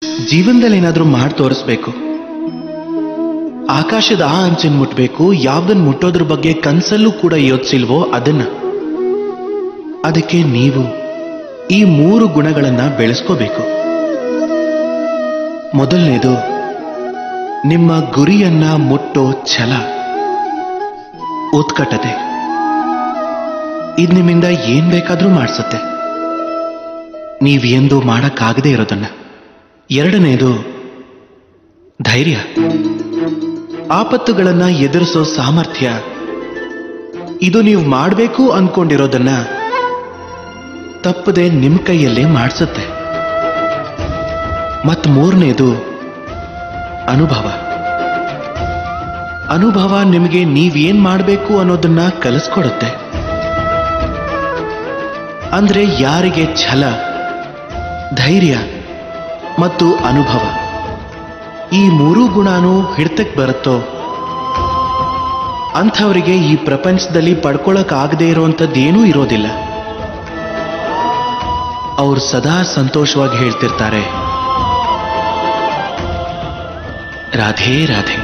ಜೀವನದಲ್ಲಿ ಏನಾದ್ರೂ ಮಾಡಿ ತೋರಿಸ್ಬೇಕು ಆಕಾಶದ ಆ ಅಂಚನ್ ಮುಟ್ಬೇಕು ಯಾವ್ದನ್ ಮುಟ್ಟೋದ್ರ ಬಗ್ಗೆ ಕನ್ಸಲ್ಲೂ ಕೂಡ ಯೋಚಿಸಿಲ್ವೋ ಅದನ್ನ ಅದಕ್ಕೆ ನೀವು ಈ ಮೂರು ಗುಣಗಳನ್ನ ಬೆಳೆಸ್ಕೋಬೇಕು ಮೊದಲನೇದು ನಿಮ್ಮ ಗುರಿಯನ್ನ ಮುಟ್ಟೋ ಛಲ ಉತ್ಕಟತೆ ಇದು ನಿಮ್ಮಿಂದ ಏನ್ ಬೇಕಾದ್ರೂ ಮಾಡಿಸುತ್ತೆ ನೀವ್ ಎಂದು ಮಾಡಕ್ಕಾಗದೇ ಇರೋದನ್ನ ಎರಡನೇದು ಧೈರ್ಯ ಆಪತ್ತುಗಳನ್ನ ಎದುರಿಸೋ ಸಾಮರ್ಥ್ಯ ಇದು ನೀವು ಮಾಡಬೇಕು ಅನ್ಕೊಂಡಿರೋದನ್ನ ತಪ್ಪದೆ ನಿಮ್ ಕೈಯಲ್ಲೇ ಮಾಡಿಸುತ್ತೆ ಮತ್ ಮೂರನೇದು ಅನುಭವ ಅನುಭವ ನಿಮಗೆ ನೀವೇನ್ ಮಾಡಬೇಕು ಅನ್ನೋದನ್ನ ಕಲಿಸ್ಕೊಡುತ್ತೆ ಅಂದ್ರೆ ಯಾರಿಗೆ ಛಲ ಧೈರ್ಯ ಮತ್ತು ಅನುಭವ ಈ ಮೂರೂ ಗುಣನೂ ಹಿಡ್ತಕ್ಕೆ ಬರುತ್ತೋ ಅಂಥವರಿಗೆ ಈ ಪ್ರಪಂಚದಲ್ಲಿ ಪಡ್ಕೊಳಕ್ಕಾಗದೇ ಇರುವಂಥದ್ದೇನೂ ಇರೋದಿಲ್ಲ ಅವ್ರು ಸದಾ ಸಂತೋಷವಾಗಿ ಹೇಳ್ತಿರ್ತಾರೆ ರಾಧೇ ರಾಧೆ